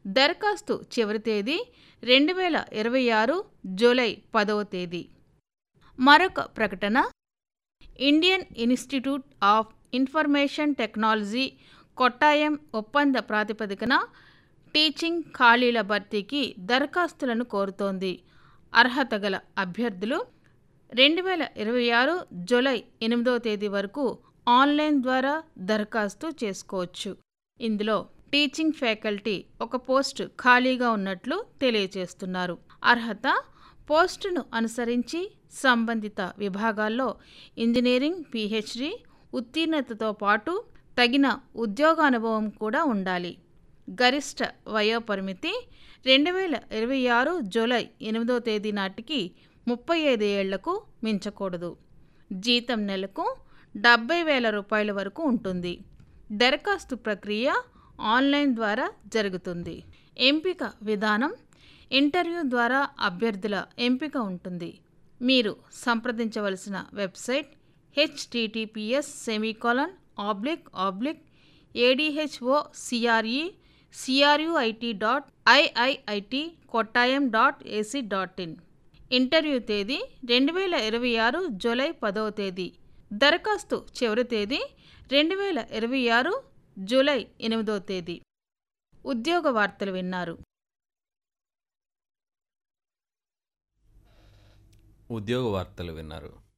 దరఖాస్తు చివరి తేదీ రెండు వేల ఇరవై ఆరు జూలై పదవ తేదీ మరొక ప్రకటన Indian Institute of Information Technology Kottayam ఒప్పంద ప్రాతిపదికన టీచింగ్ ఖాళీల భర్తీకి దరఖాస్తులను కోరుతోంది అర్హత గల అభ్యర్థులు రెండు వేల ఇరవై ఆరు జూలై ఎనిమిదవ తేదీ వరకు ఆన్లైన్ ద్వారా దరఖాస్తు చేసుకోవచ్చు ఇందులో టీచింగ్ ఫ్యాకల్టీ ఒక పోస్టు ఖాళీగా ఉన్నట్లు తెలియజేస్తున్నారు అర్హత పోస్టును అనుసరించి సంబంధిత విభాగాల్లో ఇంజనీరింగ్ పిహెచ్డి ఉత్తీర్ణతతో పాటు తగిన ఉద్యోగానుభవం కూడా ఉండాలి గరిష్ట వయోపరిమితి రెండు వేల ఇరవై ఆరు జూలై ఎనిమిదో తేదీ నాటికి ముప్పై ఐదు ఏళ్లకు మించకూడదు జీతం నెలకు డెబ్బై వేల రూపాయల వరకు ఉంటుంది దరఖాస్తు ప్రక్రియ ఆన్లైన్ ద్వారా జరుగుతుంది ఎంపిక విధానం ఇంటర్వ్యూ ద్వారా అభ్యర్థుల ఎంపిక ఉంటుంది మీరు సంప్రదించవలసిన website HTTPS semicolon oblique oblique A D H O C R E C R U I T dot IIIT Kottayam dot AC dot in interview తేదీ రెండు వేల ఇరవై ఆరు జూలై పదవ తేదీ దరఖాస్తు చివరి తేదీ రెండు వేల ఇరవై ఆరు జూలై ఎనిమిదవ తేదీ ఉద్యోగ వార్తలు విన్నారు ఉద్యోగ వార్తలు విన్నారు